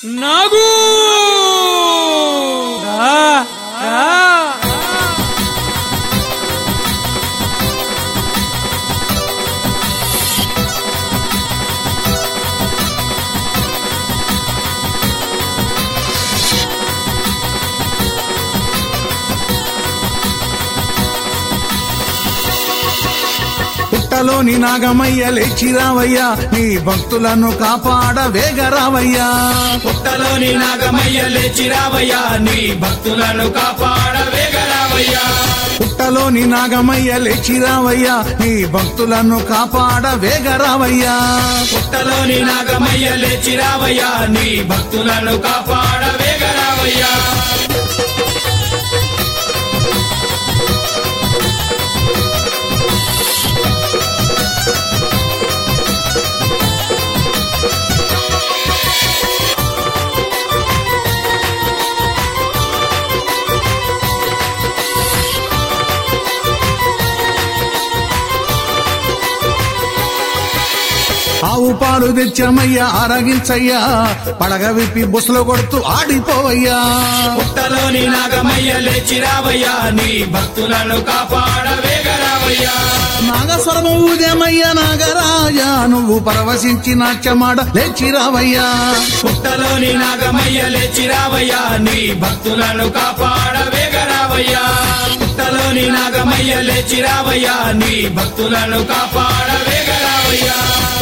నాగు రా, రా. పుట్టలోని నాగమయ్య లేచిరావయ్యా నీ భక్తులను కాపాడ వేగరావయ్యా పుట్టలోని నాగమయ్య లేచిరావయ్యా నీ భక్తులను కాపాడ వేగరావయ్యా పుట్టలోని నాగమయ్య లేచిరావయ్యా నీ భక్తులను కాపాడ వేగరావయ్యా పుట్టలోని నాగమయ్య లేచిరావయ్యా నీ భక్తులను కాపాడ వేగరావయ్యా ఆవు పాలు తెచ్చమయ్యా ఆరగించయ్యా పడగ విప్పి బుసలు కొడుతూ ఆడిపోవయ్యా పుట్టలోని నాగమయ్య లేచిరావయ్యా నీ భక్తులను కాపాడ వేగరావయ్యా నాగస్వరము ఊదేమయ్యా నాగరాజా నువ్వు పరవశించి నాట్యమాడ లేచిరావయ్యా పుట్టలోని నాగమయ్య లేచిరావయ్యా నీ భక్తులను కాపాడ వేగరావయ్యా పుట్టలోని నాగమయ్య లేచిరావయ్యా నీ భక్తులను కాపాడ వేగరావయ్యా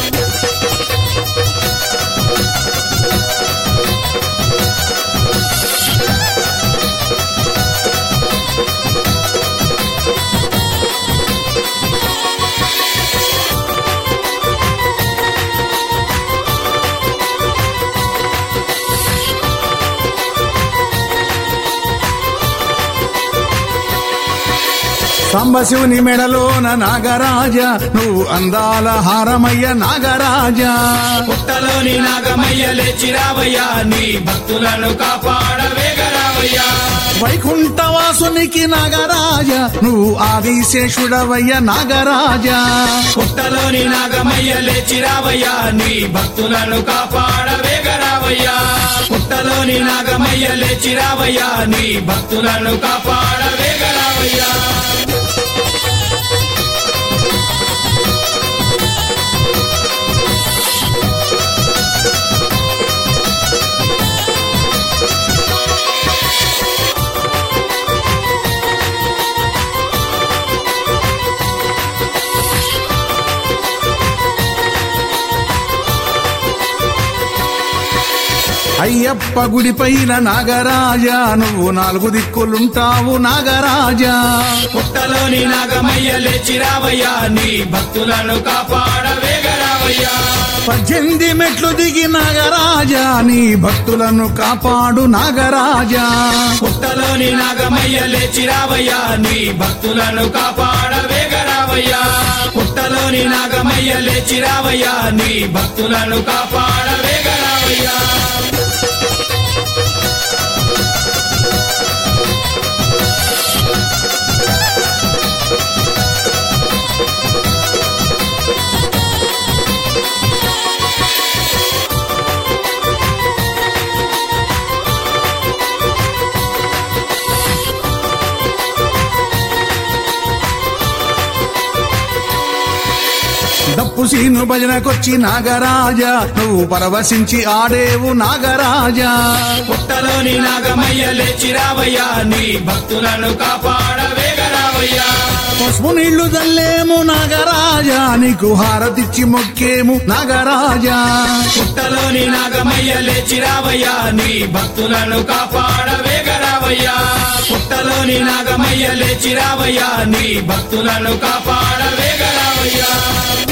సంబశివుని మెడలోన నాగరాజా నువ్వు అందాల హారమయ్య నాగరాజా పుట్టలోని నాగమయ్య లేచిరావయ్యా నీ భక్తులను కాపాడ వేగరావయ్యా వైకుంఠవాసునికి నాగరాజా నువ్వు ఆదిశేషుడవయ్య నాగరాజా పుట్టలోని నాగమయ్య లేచిరావయ్యా నీ భక్తులను కాపాడ వేగరావయ్యా పుట్టలోని నాగమయ్య లేచిరావయ్యా నీ భక్తులను కాపాడ వేగరావయ్యా అయ్యప్ప గుడి పైన నాగరాజా నువ్వు నాలుగు దిక్కులుంటావు నాగరాజా పుట్టలోని నాగమయ్య లేచిరావయ్యా నీ భక్తులను కాపాడ వేగరావయ్యా పద్దెనిమిది మెట్లు దిగి నాగరాజా నీ భక్తులను కాపాడు నాగరాజా పుట్టలోని నాగమయ్య లేచిరావయ్యా నీ భక్తులను కాపాడ వేగరావయ్యా పుట్టలోని నాగమయ్య లేచిరావయ్యా నీ భక్తులను కాపాడ వేగరావయ్యా దప్పు సీను భజనకొచ్చి నాగరాజా నువ్వు పరవశించి ఆడేవు నాగరాజా పుట్టలోని నాగమయ్య లేచిరావయ్యా నీ భక్తులను కాపాడ వేగరావయ్యా పసుపు నీళ్లు చల్లేము నాగరాజా నీకు హారతిచ్చి మొక్కేము నాగరాజా పుట్టలోని నాగమయ్య లేచిరావయ్యా నీ భక్తులను కాపాడ వేగరావయ్యా పుట్టలోని నాగమయ్య లేచిరావయ్యా నీ భక్తులను కాపాడ వేగరావయ్యా